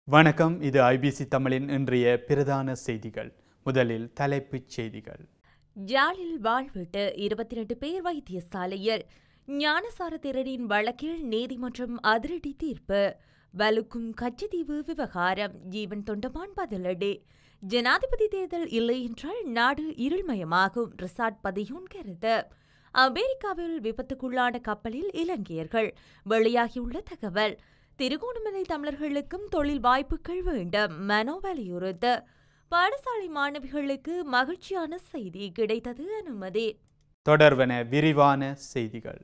வணக்கம் இது ஐபிசி தமிழின் இன்றைய பிரதான செய்திகள் முதலில் தலைப்புச் செய்திகள் ஜாலில் வாழ்விட்டு இருபத்தி ரெண்டு பேர் வைத்தியசாலையில் ஞானசார திரளின் வழக்கில் நீதிமன்றம் அதிரடி தீர்ப்பு வலுக்கும் கச்சத்தீவு விவகாரம் ஜீவன் தொண்டமான் பதிலடி ஜனாதிபதி தேர்தல் இல்லை என்றால் நாடு இருள்மயமாகும் ரிசார்ட் பதியூன் கருத்து அமெரிக்காவில் விபத்துக்குள்ளான கப்பலில் இலங்கையர்கள் வெளியாகியுள்ள தகவல் திருகோணமலை தமிழர்களுக்கும் தொழில் வாய்ப்புகள் வேண்டும் மனோ வலியுறுத்து பாடசாலை மாணவிகளுக்கு மகிழ்ச்சியான செய்தி கிடைத்தது அனுமதி தொடர்வன விரிவான செய்திகள்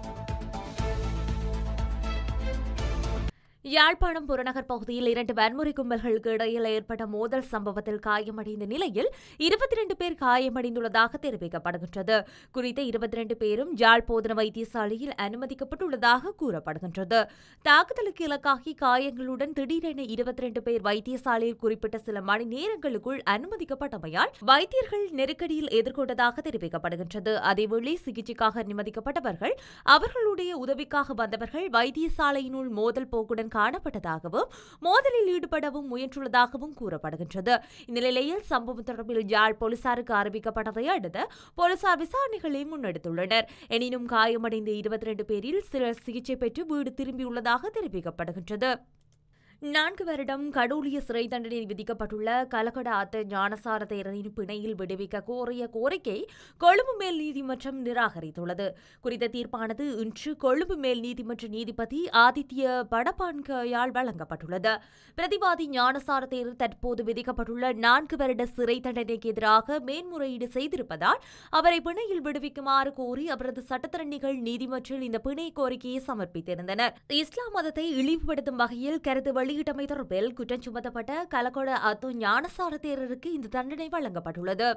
யாழ்ப்பாணம் புறநகர் பகுதியில் இரண்டு வன்முறை கும்பல்களுக்கு இடையில் ஏற்பட்ட மோதல் சம்பவத்தில் காயமடைந்த நிலையில் இருபத்தி ரெண்டு பேர் காயமடைந்துள்ளதாக தெரிவிக்கப்படுகின்றது குறித்த இருபத்தி ரெண்டு பேரும் யாழ் போதன வைத்தியசாலையில் அனுமதிக்கப்பட்டுள்ளதாக கூறப்படுகின்றது தாக்குதலுக்கு இலக்காகி காயங்களுடன் திடீரென இருபத்தி ரெண்டு பேர் வைத்தியசாலையில் குறிப்பிட்ட சில மணி நேரங்களுக்குள் அனுமதிக்கப்பட்டமையால் வைத்தியர்கள் நெருக்கடியில் எதிர்கொண்டதாக தெரிவிக்கப்படுகின்றது அதேவேளை சிகிச்சைக்காக அனுமதிக்கப்பட்டவர்கள் அவர்களுடைய உதவிக்காக வந்தவர்கள் வைத்தியசாலையினுள் மோதல் போக்குடன் காணப்பட்டதாகவும் மோதலில் ஈடுபடவும் முயன்றுள்ளதாகவும் கூறப்படுகின்றது இந்நிலையில் சம்பவம் தொடர்பில் யாழ் போலீசாருக்கு அறிவிக்கப்பட்டதை அடுத்து போலீசார் விசாரணைகளை முன்னெடுத்துள்ளனர் எனினும் காயமடைந்த இருபத்தி ரெண்டு பேரில் சிலர் சிகிச்சை பெற்று வீடு திரும்பியுள்ளதாக தெரிவிக்கப்படுகின்றது நான்கு வருடம் கடூழிய சிறை தண்டனை விதிக்கப்பட்டுள்ள கலகட ஆத்த ஞானசார தேரரின் பிணையில் விடுவிக்க கோரிய கோரிக்கை கொழும்பு மேல் நீதிமன்றம் நிராகரித்துள்ளது குறித்த தீர்ப்பானது இன்று கொழும்பு மேல் நீதிமன்ற நீதிபதி ஆதித்ய படபான்கையால் வழங்கப்பட்டுள்ளது பிரதிவாதி ஞானசார தேரர் தற்போது விதிக்கப்பட்டுள்ள நான்கு வருட சிறை தண்டனைக்கு எதிராக மேன்முறையீடு செய்திருப்பதால் அவரை பிணையில் விடுவிக்குமாறு கோரி அவரது சட்டத்தரணிகள் நீதிமன்றில் இந்த பிணை கோரிக்கையை சமர்ப்பித்திருந்தனர் இஸ்லாம் மதத்தை இழிவுபடுத்தும் வகையில் கருத்து வெளியிட்டமை தொடர்பில் குற்றம் சுமத்தப்பட்ட கலகொட அத்து ஞானசார தேரருக்கு இந்த தண்டனை வழங்கப்பட்டுள்ளது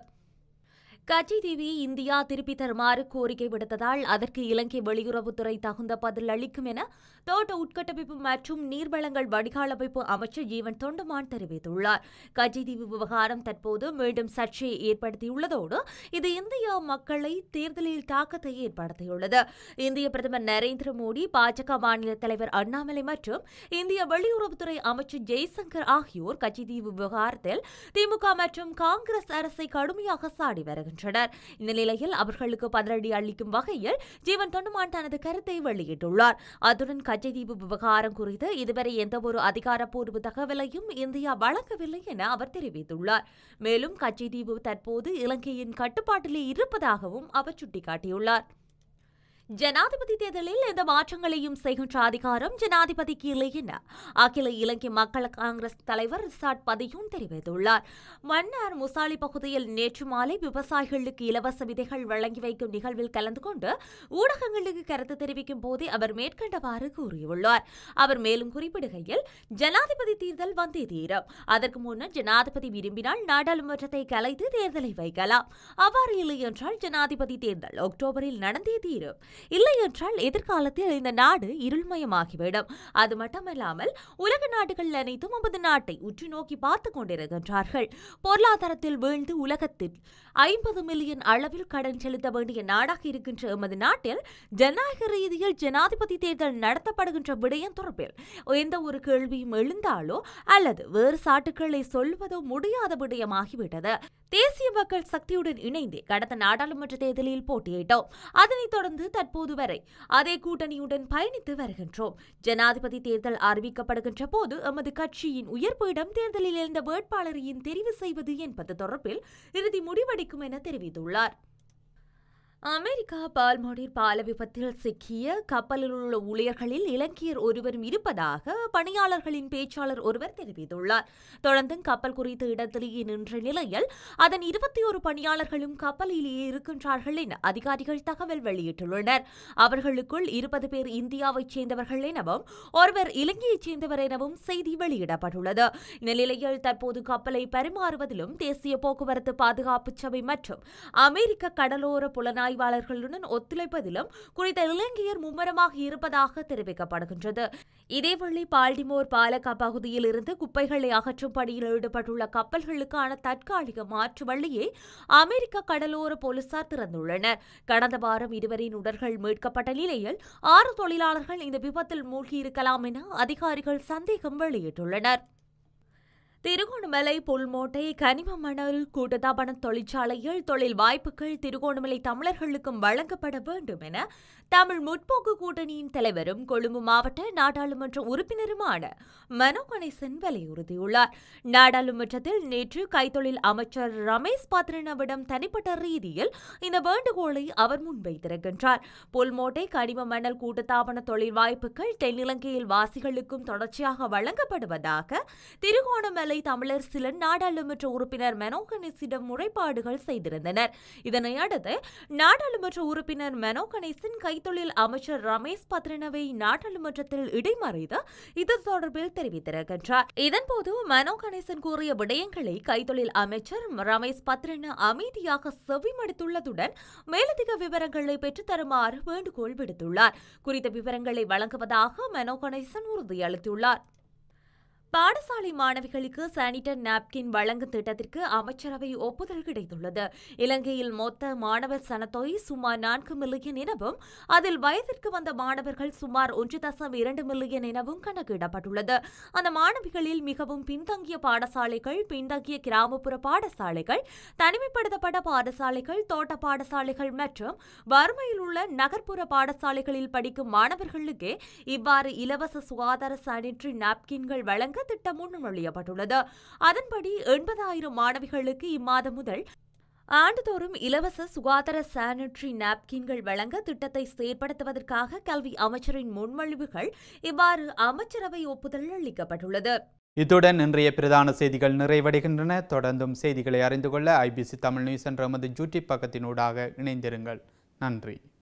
கட்சி தீவி இந்தியா திருப்பி தருமாறு கோரிக்கை விடுத்ததால் அதற்கு இலங்கை வெளியுறவுத்துறை தகுந்த பதில் அளிக்கும் என தோட்ட உட்கட்டமைப்பு மற்றும் நீர்வளங்கள் வடிகாலமைப்பு அமைச்சர் ஜீவன் தொண்டமான் தெரிவித்துள்ளார் கட்சி தீவு விவகாரம் தற்போது மீண்டும் சர்ச்சையை ஏற்படுத்தியுள்ளதோடு இது இந்திய மக்களை தேர்தலில் தாக்கத்தை ஏற்படுத்தியுள்ளது இந்திய பிரதமர் நரேந்திர மோடி பாஜக மாநில தலைவர் அண்ணாமலை மற்றும் இந்திய வெளியுறவுத்துறை அமைச்சர் ஜெய்சங்கர் ஆகியோர் கட்சித்தீவு விவகாரத்தில் திமுக மற்றும் காங்கிரஸ் அரசை கடுமையாக சாடி வருகின்றனர் இந்த நிலையில் அவர்களுக்கு பதிலடி அளிக்கும் வகையில் ஜீவன் தொண்டுமான் தனது கருத்தை வெளியிட்டுள்ளார் அத்துடன் கச்சைதீவு விவகாரம் குறித்து இதுவரை எந்தவொரு அதிகாரப்பூர்வ தகவலையும் இந்தியா வழங்கவில்லை என அவர் தெரிவித்துள்ளார் மேலும் கச்சைதீவு தற்போது இலங்கையின் கட்டுப்பாட்டிலே இருப்பதாகவும் அவர் சுட்டிக்காட்டியுள்ளார் ஜனாதிபதி தேர்தலில் எந்த மாற்றங்களையும் செய்கின்ற அதிகாரம் ஜனாதிபதிக்கு இல்லை என அகில இலங்கை மக்கள் காங்கிரஸ் தலைவர் ரிசாட் பதியும் தெரிவித்துள்ளார் மன்னார் முசாலி பகுதியில் நேற்று மாலை விவசாயிகளுக்கு இலவச விதைகள் வழங்கி வைக்கும் நிகழ்வில் கலந்து கொண்டு ஊடகங்களுக்கு கருத்து தெரிவிக்கும் போதே அவர் மேற்கண்டவாறு கூறியுள்ளார் அவர் மேலும் குறிப்பிடுகையில் ஜனாதிபதி தேர்தல் வந்தே தீரும் அதற்கு முன்னர் ஜனாதிபதி விரும்பினால் நாடாளுமன்றத்தை கலைத்து தேர்தலை வைக்கலாம் அவ்வாறு இல்லை என்றால் ஜனாதிபதி தேர்தல் அக்டோபரில் நடந்தே தீரும் இல்லை என்றால் எதிர்காலத்தில் இந்த நாடு இருள்மயமாகிவிடும் அது மட்டுமல்லாமல் உலக நாடுகள் அனைத்தும் நமது நாட்டை உற்று நோக்கி பார்த்துக் கொண்டிருக்கின்றார்கள் பொருளாதாரத்தில் வீழ்ந்து உலகத்தில் ஐம்பது மில்லியன் அளவில் கடன் செலுத்த வேண்டிய நாடாக இருக்கின்ற எமது நாட்டில் ஜனநாயக ரீதியில் ஜனாதிபதி தேர்தல் நடத்தப்படுகின்ற விடயம் தொடர்பில் எந்த ஒரு கேள்வியும் எழுந்தாலோ அல்லது வேறு சாட்டுக்களை சொல்வதோ முடியாத விடயமாகிவிட்டது தேசிய மக்கள் சக்தியுடன் இணைந்து கடந்த நாடாளுமன்ற தேர்தலில் போட்டியிட்டோம் அதனைத் தொடர்ந்து தற்போது வரை அதே கூட்டணியுடன் பயணித்து வருகின்றோம் ஜனாதிபதி தேர்தல் அறிவிக்கப்படுகின்ற போது எமது கட்சியின் உயர்பீடம் தேர்தலில் இருந்த வேட்பாளரையும் தெரிவு செய்வது என்பது தொடர்பில் இறுதி முடிவெடுக்கும் என தெரிவித்துள்ளார் அமெரிக்கா பால்மோடிர் பால விபத்தில் சிக்கிய கப்பலில் உள்ள ஊழியர்களில் இலங்கையர் ஒருவரும் இருப்பதாக பணியாளர்களின் பேச்சாளர் ஒருவர் தெரிவித்துள்ளார் தொடர்ந்து கப்பல் குறித்த இடத்திலேயே நின்ற நிலையில் அதன் இருபத்தி ஒரு பணியாளர்களும் கப்பலிலேயே இருக்கின்றார்கள் என அதிகாரிகள் தகவல் வெளியிட்டுள்ளனர் அவர்களுக்குள் இருபது பேர் இந்தியாவைச் சேர்ந்தவர்கள் எனவும் ஒருவர் இலங்கையைச் சேர்ந்தவர் எனவும் செய்தி வெளியிடப்பட்டுள்ளது இந்த நிலையில் தற்போது கப்பலை பரிமாறுவதிலும் தேசிய போக்குவரத்து பாதுகாப்பு சபை மற்றும் அமெரிக்க கடலோர புலனாய்வு ஆய்வாளர்களுடன் ஒத்துழைப்பதிலும் குறித்த இலங்கையர் மும்முரமாக இருப்பதாக தெரிவிக்கப்படுகின்றது இதேவேளை பால்டிமோர் பாலக்கா பகுதியில் இருந்து குப்பைகளை அகற்றும் பணியில் ஈடுபட்டுள்ள கப்பல்களுக்கான தற்காலிக மாற்று வழியை அமெரிக்க கடலோர போலீசார் திறந்துள்ளனர் கடந்த வாரம் இருவரின் உடல்கள் மீட்கப்பட்ட நிலையில் ஆறு தொழிலாளர்கள் இந்த விபத்தில் மூழ்கியிருக்கலாம் என அதிகாரிகள் சந்தேகம் வெளியிட்டுள்ளனர் திருகோணமலை புல்மோட்டை கனிம மணல் கூட்டுத்தாபன தொழிற்சாலையில் தொழில் வாய்ப்புகள் திருகோணமலை தமிழர்களுக்கும் வழங்கப்பட வேண்டும் என தமிழ் முற்போக்கு கூட்டணியின் தலைவரும் கொழும்பு மாவட்ட நாடாளுமன்ற உறுப்பினருமான மனோ கணேசன் வலியுறுத்தியுள்ளார் நாடாளுமன்றத்தில் நேற்று கைத்தொழில் அமைச்சர் ரமேஷ் பாத்ரனவிடம் தனிப்பட்ட ரீதியில் இந்த வேண்டுகோளை அவர் முன்வைத்திருக்கின்றார் புல்மோட்டை கனிம மணல் கூட்டுத்தாபன தொழில் வாய்ப்புகள் தென்னிலங்கையில் வாசிகளுக்கும் தொடர்ச்சியாக வழங்கப்படுவதாக திருகோணமலை தமிழர் சிலர் நாடாளுமன்ற உறுப்பினர் மெனோ கணேசிடம் முறைப்பாடுகள் செய்திருந்தனர் இதனை அடுத்து நாடாளுமன்ற உறுப்பினர் மெனோ கணேசன் கைத்தொழில் அமைச்சர் ரமேஷ் பத்ரனவை நாடாளுமன்றத்தில் இடைமறைத்து இது தொடர்பில் தெரிவித்திருக்கின்றார் இதன்போது மனோ கணேசன் கூறிய விடயங்களை கைத்தொழில் அமைச்சர் ரமேஷ் பத்ரன அமைதியாக செவிமடுத்துள்ளதுடன் மேலதிக விவரங்களை பெற்றுத்தருமாறு வேண்டுகோள் விடுத்துள்ளார் குறித்த விவரங்களை வழங்குவதாக மனோ கணேசன் உறுதியளித்துள்ளார் பாடசாலை மாணவிகளுக்கு சானிட்டர் நாப்கின் வழங்கும் திட்டத்திற்கு அமைச்சரவை ஒப்புதல் கிடைத்துள்ளது இலங்கையில் மொத்த மாணவர் சனத்தொகை சுமார் நான்கு மில்லியன் எனவும் அதில் வயதிற்கு வந்த மாணவர்கள் சுமார் ஒன்று தசம் இரண்டு மில்லியன் எனவும் கணக்கிடப்பட்டுள்ளது அந்த மாணவிகளில் மிகவும் பின்தங்கிய பாடசாலைகள் பின்தங்கிய கிராமப்புற பாடசாலைகள் தனிமைப்படுத்தப்பட்ட பாடசாலைகள் தோட்ட பாடசாலைகள் மற்றும் வறுமையில் உள்ள நகர்ப்புற பாடசாலைகளில் படிக்கும் மாணவர்களுக்கே இவ்வாறு இலவச சுகாதார சானிட்டரி நாப்கின்கள் வழங்க திட்டம் முன்மொழியப்பட்டுள்ளது அதன்படி எண்பதாயிரம் மாணவிகளுக்கு இம்மாதம் முதல் ஆண்டுதோறும் இலவச சுகாதார சானிட்டரி நாப்கின்கள் வழங்க திட்டத்தை செயற்படுத்துவதற்காக கல்வி அமைச்சரின் முன்மொழிவுகள் இவ்வாறு அமைச்சரவை ஒப்புதல் அளிக்கப்பட்டுள்ளது இத்துடன் இன்றைய பிரதான செய்திகள் நிறைவடைகின்றன தொடர்ந்தும் செய்திகளை அறிந்து கொள்ள ஐபிசி தமிழ் நியூஸ் என்ற எமது யூடியூப் பக்கத்தினூடாக இணைந்திருங்கள் நன்றி